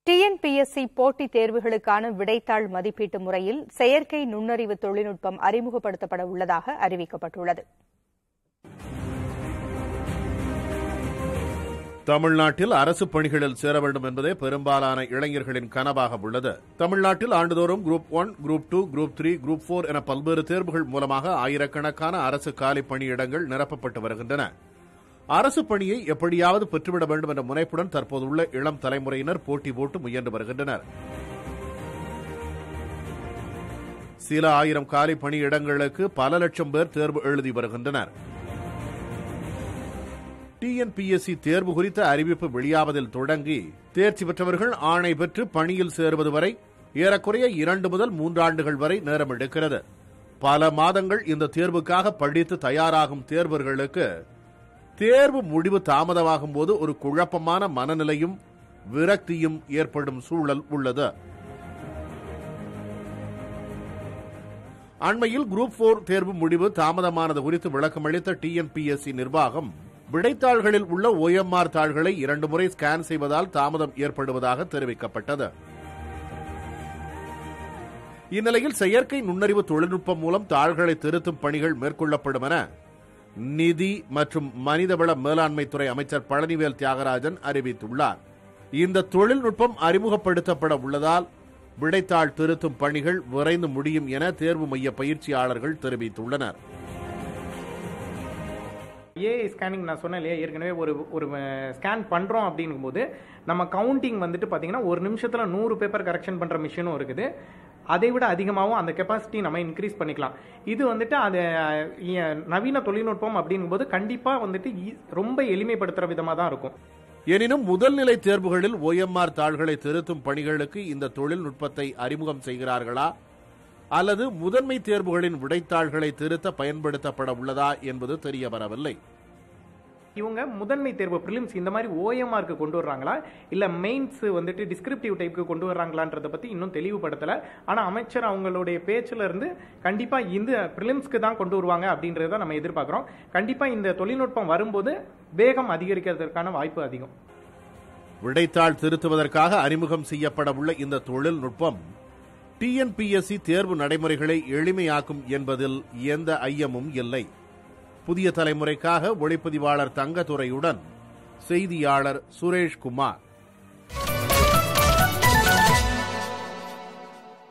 TNPSC போட்டித் தேர்வுகளுக்கான விடைத்தாள் மதிப்பீட்டு முறையில் செயற்கை நுண்ணறிவு தொழில்நுட்பம் அறிமுகப்படுத்தப்பட உள்ளதாக அறிவிக்கப்பட்டுள்ளது தமிழ்நாட்டில் அரசு பணிகளில் சேர வேண்டும் என்பதே பெரும்பாலான இளைஞர்களின் கனவாக உள்ளது தமிழ்நாட்டில் ஆண்டுதோறும் group one group two group three group four என பல்வேறு தேர்வுகள் மூலமாக ஆயிரக்கணக்கான அரசு காலி பணியிடங்கள் நிரப்பப்பட்டு வருகின்றன அரசு பணியை எப்படியாவது பெற்றுவிட வேண்டும் என்ற முனைப்புடன் தற்போதுள்ள இளம் தலைமுறையினர் போட்டி போட்டு முயன்று வருகின்றனர் சில ஆயிரம் காலி பணியிடங்களுக்கு பல லட்சம் பேர் தேர்வு எழுதி வருகின்றனர் டிஎன்பிஎஸ்சி தேர்வு குறித்த அறிவிப்பு வெளியாவதில் தொடங்கி தேர்ச்சி பெற்றவர்கள் ஆணை பெற்று பணியில் சேருவது வரை ஏறக்குறைய இரண்டு முதல் மூன்று ஆண்டுகள் வரை நேரம் எடுக்கிறது பல மாதங்கள் இந்த தேர்வுக்காக படித்து தயாராகும் தேர்வர்களுக்கு தேர்வு முடிவு தாமதமாகும் போது ஒரு குழப்பமான மனநிலையும் விரக்தியும் ஏற்படும் சூழல் உள்ளது அண்மையில் குரூப் போர் தேர்வு முடிவு தாமதமானது குறித்து விளக்கமளித்த டிஎன்பிஎஸ்சி நிர்வாகம் விடைத்தாள்களில் உள்ள ஓஎம்ஆர் தாள்களை இரண்டு முறை ஸ்கேன் செய்வதால் தாமதம் ஏற்படுவதாக தெரிவிக்கப்பட்டது இந்நிலையில் செயற்கை நுண்ணறிவு தொழில்நுட்பம் மூலம் தாள்களை திருத்தும் பணிகள் மேற்கொள்ளப்படும் என நிதி மற்றும் மனிதவள மேலாண்மை துறை அமைச்சர் பழனிவேல் தியாகராஜன் அறிவித்துள்ளார் இந்த தொழில்நுட்பம் அறிமுகப்படுத்தப்பட உள்ளதால் விடைத்தாள் திருத்தும் பணிகள் விரைந்து முடியும் என தேர்வு மைய பயிற்சியாளர்கள் தெரிவித்துள்ளனர் ஏஐ ஸ்கேனிங் நான் சொன்னேன் இல்லையா ஏற்கனவே ஒரு ஒரு ஸ்கேன் பண்ணுறோம் அப்படிங்கும்போது நம்ம கவுண்டிங் வந்துட்டு பார்த்தீங்கன்னா ஒரு நிமிஷத்தில் நூறு பேப்பர் கரெக்ஷன் பண்ணுற மிஷினும் இருக்குது அதை விட அதிகமாகவும் அந்த கெப்பாசிட்டி நம்ம இன்க்ரீஸ் பண்ணிக்கலாம் இது வந்துட்டு அது அஹ், நவீன தொழில்நுட்பம் அப்படிங்கும்போது கண்டிப்பாக வந்துட்டு ஈ- ரொம்ப எளிமைப்படுத்துகிற விதமாக தான் இருக்கும் எனினும் முதல்நிலை தேர்வுகளில் ஓஎம்ஆர் தாள்களை திருத்தும் பணிகளுக்கு இந்த தொழில்நுட்பத்தை அறிமுகம் செய்கிறார்களா அல்லது முதன்மை தேர்வுகளின் விடைத்தாள்களை திருத்த பயன்படுத்தப்பட உள்ளதா என்பது தெரிய வரவில்லை இவங்க முதன்மை தேர்வு ப்ரிலிம்ஸ் இந்த மாதிரி ஓஎம்ஆருக்கு கொண்டு வர்றாங்களா இல்லை மெயின்ஸ் வந்துட்டு டிஸ்கிரிப்டிவ் டைப்புக்கு கொண்டு வர்றாங்களான்றத பற்றி இன்னும் தெளிவுபடுத்தலை ஆனால் அமைச்சர் அவங்களுடைய பேச்சில் இருந்து கண்டிப்பாக இந்த ப்ரிலிம்ஸ்க்கு தான் கொண்டு வருவாங்க அப்படின்றத நம்ம எதிர்பார்க்குறோம் கண்டிப்பாக இந்த தொழில்நுட்பம் வரும்போது வேகம் அதிகரிக்கிறதுக்கான வாய்ப்பு அதிகம் விடைத்தாள் திருத்துவதற்காக அறிமுகம் செய்யப்பட உள்ள இந்த தொழில்நுட்பம் டிஎன்பிஎஸ்சி தேர்வு நடைமுறைகளை எளிமையாக்கும் என்பதில் எந்த ஐயமும் இல்லை புதிய தலைமுறைக்காக ஒளிப்பதிவாளர் தங்கத்துறையுடன் செய்தியாளர் சுரேஷ்குமார்